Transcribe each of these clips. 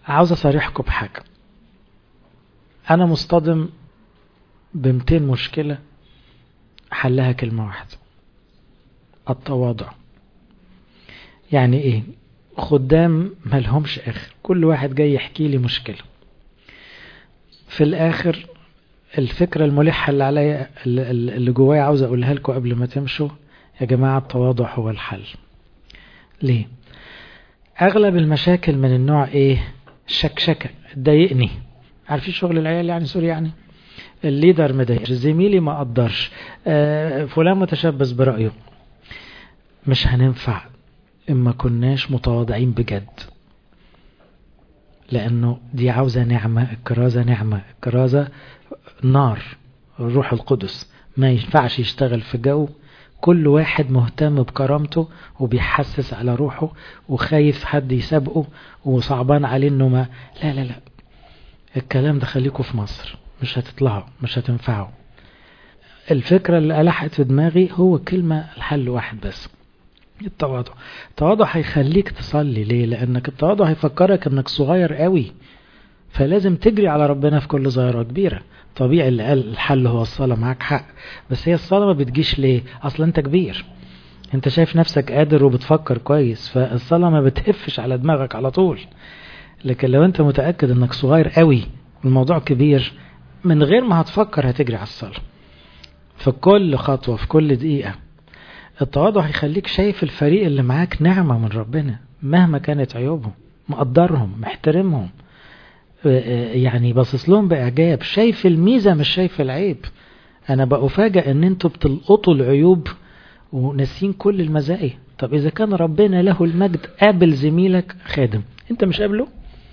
عاوز أصارحكم بحاجة أنا مصطدم بمتين مشكلة حلها كلمة واحدة التواضع يعني ايه خدام ملهمش اخر كل واحد جاي يحكي لي مشكلة في الاخر الفكرة الملحة اللي عليا اللي جوايا عاوز اقولها لكم قبل ما تمشوا يا جماعة التواضع هو الحل ليه اغلب المشاكل من النوع ايه شكشكة ضايقني عارفين شغل العيال يعني سوري يعني الليدر مضايق زميلي ما قدرش آه فلان متشبث برأيه مش هننفع إما كناش متواضعين بجد لأنه دي عاوزة نعمة الكرازة نعمة الكرازة نار الروح القدس ما ينفعش يشتغل في جو كل واحد مهتم بكرامته وبيحسس على روحه وخايف حد يسابقه وصعبان عليه انه ما لا لا لا الكلام ده خليكم في مصر مش هتطلعوا مش هتنفعوا الفكرة اللي ألحت في دماغي هو كلمة الحل واحد بس التواضع التواضع هيخليك تصلي ليه لأنك التواضع هيفكرك أنك صغير قوي فلازم تجري على ربنا في كل ظاهرة كبيرة طبيعي اللي قال الحل هو الصلاة معاك حق بس هي الصلاة ما بتجيش ليه أصلا أنت كبير أنت شايف نفسك قادر وبتفكر كويس فالصلاة ما بتهفش على دماغك على طول لكن لو أنت متأكد أنك صغير قوي والموضوع كبير من غير ما هتفكر هتجري على الصلاة في كل خطوة في كل دقيقة التواضع هيخليك شايف الفريق اللي معاك نعمة من ربنا مهما كانت عيوبهم مقدرهم محترمهم يعني باصص لهم بإعجاب شايف الميزة مش شايف العيب أنا بأفاجأ إن أنتوا بتلقطوا العيوب وناسين كل المزايا طب إذا كان ربنا له المجد قابل زميلك خادم أنت مش قابله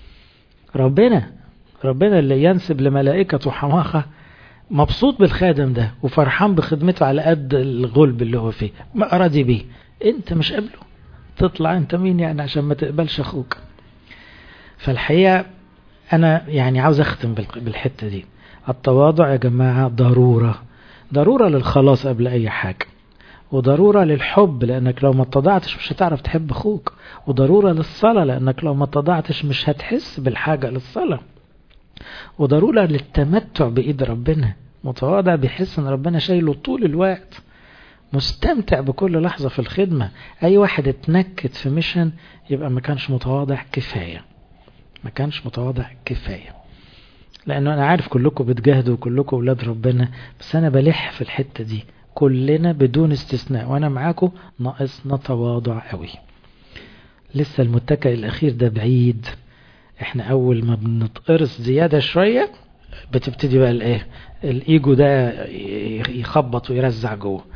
ربنا ربنا اللي ينسب لملائكته حماقة مبسوط بالخادم ده وفرحان بخدمته على قد الغلب اللي هو فيه ما راضي بيه انت مش قابله تطلع انت مين يعني عشان ما تقبلش اخوك فالحقيقة انا يعني عاوز اختم بالحتة دي التواضع يا جماعة ضرورة ضرورة للخلاص قبل اي حاجة وضرورة للحب لأنك لو ما اتضعتش مش هتعرف تحب أخوك وضرورة للصلاة لأنك لو ما اتضعتش مش هتحس بالحاجة للصلاة وضرورة للتمتع بإيد ربنا متواضع بيحس ان ربنا شايله طول الوقت مستمتع بكل لحظة في الخدمة أي واحد اتنكت في ميشن يبقى ما كانش متواضع كفاية ما كانش متواضع كفاية لأنه أنا عارف كلكم بتجاهدوا وكلكم أولاد ربنا بس أنا بلح في الحتة دي كلنا بدون استثناء وأنا معاكم ناقصنا تواضع قوي لسه المتكئ الأخير ده بعيد احنا أول ما بنتقرص زيادة شوية بتبتدي بقى الايه الايجو ده يخبط ويرزع جوه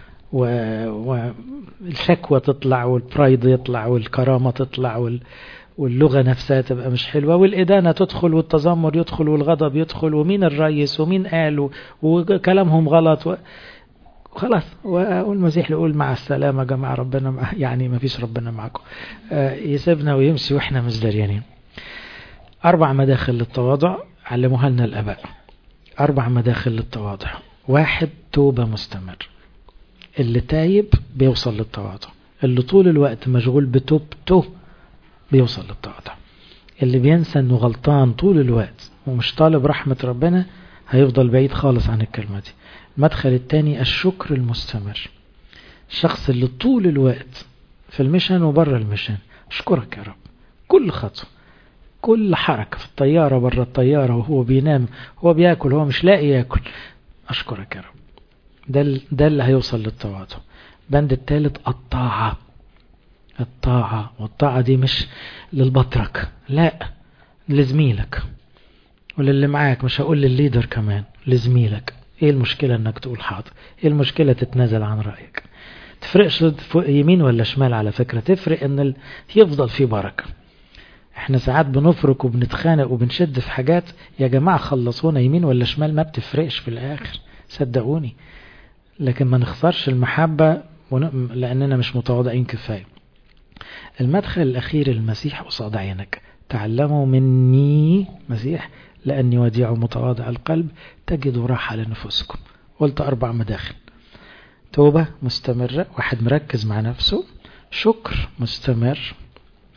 والشكوى تطلع والبرايد يطلع والكرامة تطلع وال واللغة نفسها تبقى مش حلوة والإدانة تدخل والتذمر يدخل والغضب يدخل ومين الرئيس ومين قال وكلامهم غلط و... خلاص والمسيح يقول مع السلامة يا جماعة ربنا مع يعني ما فيش ربنا معكم يسيبنا ويمشي واحنا مش دريانين أربع مداخل للتواضع علموها لنا الآباء أربع مداخل للتواضع واحد توبة مستمر اللي تايب بيوصل للتواضع اللي طول الوقت مشغول بتوبته بيوصل للتواضع اللي بينسى انه غلطان طول الوقت ومش طالب رحمة ربنا هيفضل بعيد خالص عن الكلمة دي المدخل الثاني الشكر المستمر الشخص اللي طول الوقت في المشن وبره المشن اشكرك يا رب كل خطوة كل حركة في الطيارة بره الطيارة وهو بينام هو بياكل هو مش لاقي ياكل أشكرك يا رب ده, ده اللي هيوصل للتواضع بند الثالث الطاعة الطاعة والطاعة دي مش للبطرك لا لزميلك وللي معاك مش هقول للليدر كمان لزميلك ايه المشكلة انك تقول حاضر ايه المشكلة تتنازل عن رأيك تفرقش يمين ولا شمال على فكرة تفرق ان ال... يفضل في بركة احنا ساعات بنفرك وبنتخانق وبنشد في حاجات يا جماعة خلصونا يمين ولا شمال ما بتفرقش في الاخر صدقوني لكن ما نخسرش المحبة ون... لاننا مش متواضعين كفاية المدخل الاخير المسيح قصاد عينك تعلموا مني مسيح لأني وديع متواضع القلب تجدوا راحة لنفوسكم قلت أربع مداخل توبة مستمرة واحد مركز مع نفسه شكر مستمر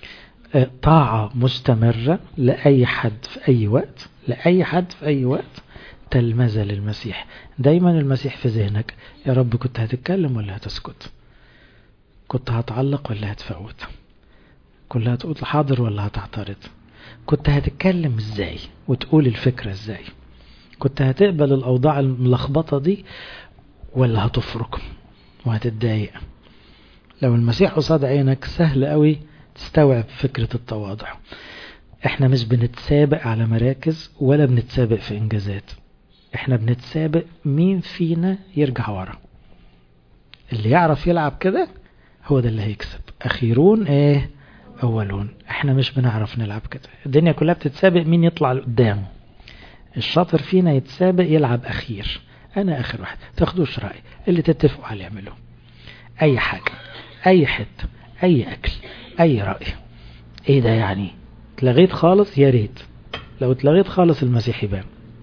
طاعة مستمرة لأي حد في أي وقت لأي حد في أي وقت تلمذة للمسيح دايما المسيح في ذهنك يا رب كنت هتتكلم ولا هتسكت كنت هتعلق ولا هتفوت كنت هتقول حاضر ولا هتعترض كنت هتتكلم ازاي وتقول الفكرة ازاي كنت هتقبل الأوضاع الملخبطة دي ولا هتفرق وهتتضايق لو المسيح قصاد عينك سهل قوي تستوعب فكرة التواضع احنا مش بنتسابق على مراكز ولا بنتسابق في انجازات احنا بنتسابق مين فينا يرجع ورا اللي يعرف يلعب كده هو ده اللي هيكسب اخيرون ايه اولون احنا مش بنعرف نلعب كده الدنيا كلها بتتسابق مين يطلع لقدام الشاطر فينا يتسابق يلعب اخير انا اخر واحد تاخدوش رأي اللي تتفقوا عليه اعملوه اي حاجة اي حتة اي اكل اي رأي ايه ده يعني اتلغيت خالص يا ريت لو اتلغيت خالص المسيح يبان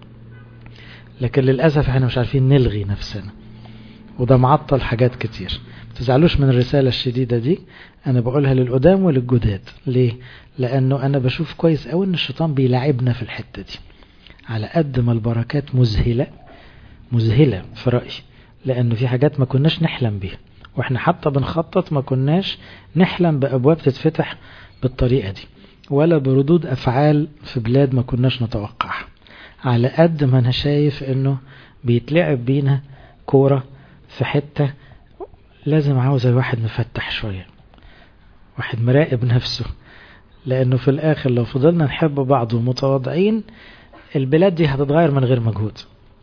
لكن للأسف احنا مش عارفين نلغي نفسنا وده معطل حاجات كتير تزعلوش من الرسالة الشديدة دي أنا بقولها للقدام وللجداد ليه؟ لأنه أنا بشوف كويس أوي أن الشيطان بيلعبنا في الحتة دي على قد ما البركات مذهلة مذهلة في رأيي لأنه في حاجات ما كناش نحلم بيها وإحنا حتى بنخطط ما كناش نحلم بأبواب تتفتح بالطريقة دي ولا بردود أفعال في بلاد ما كناش نتوقعها على قد ما أنا شايف أنه بيتلعب بينا كورة في حتة لازم عاوز واحد مفتح شوية واحد مراقب نفسه لأنه في الآخر لو فضلنا نحب بعض ومتواضعين البلاد دي هتتغير من غير مجهود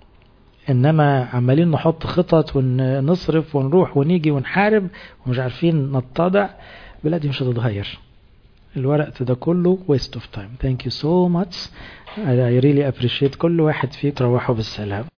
إنما عمالين نحط خطط ونصرف ونروح ونيجي ونحارب ومش عارفين نتضع البلاد دي مش هتتغير الورق ده كله waste of time thank you so much I really appreciate كل واحد فيه تروحوا بالسلام